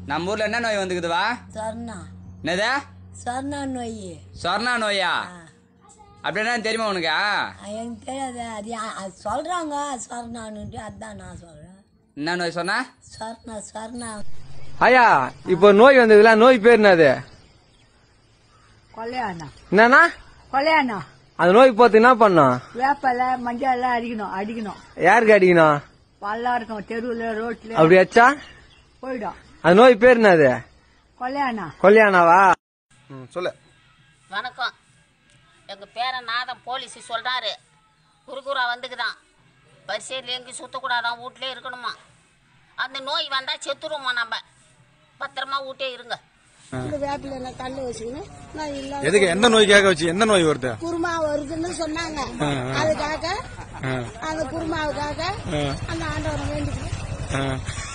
நம்ம ஊர்ல என்ன நோய் வந்துக்குதுவா சொர்ணா என்னது சொர்ணா நோய் சொர்ணா நோயா அப்படின்னா தெரியுமா உனக்கு எனக்கு தெரியாது அது யா- அது சொல்றாங்க சொர்ணான்னுட்டு அதான் நான் சொல்றேன் என்ன நோய் சொன்னா சொர்ணா சொர்ணா ஐயா இப்போ நோய் வந்ததுல நோய் பேர் என்னது கொலையானா என்னன்னா கொலையானா அந்த நோய் போத்து என்ன பண்ணும் வேப்பலை மஞ்சள் எல்லாம் அடிக்கணும் அடிக்கணும் யாருக்கு அடிக்கணும் பல்லா இருக்கும் தெருவுல ரோட்ல அப்படி வச்சா போயிடும் அந்த நோய் பேர் என்னது கொலையானா கொல்லியானாவா சொல்லு வணக்கம் எங்கள் பேரன் நாதம் போலீஸ் சொல்கிறாரு குறுகுறா வந்துக்குதான் பரிசையில் எங்கேயும் சுற்றக்கூடாதான் வீட்டிலே இருக்கணுமா அந்த நோய் வந்தால் செத்துருவோமா நம்ம பத்திரமா வீட்டே இருங்க வேப்பில கல்லு வச்சுக்கின்னு நான் இல்ல எதுக்கு எந்த நோய்க்காக வச்சு எந்த நோய் வருது குருமா வருதுன்னு சொன்னாங்க அதுக்காக அந்த குருமாவுக்காக அந்த ஆண்டவனை வேண்டிக்கிறேன் ஆ.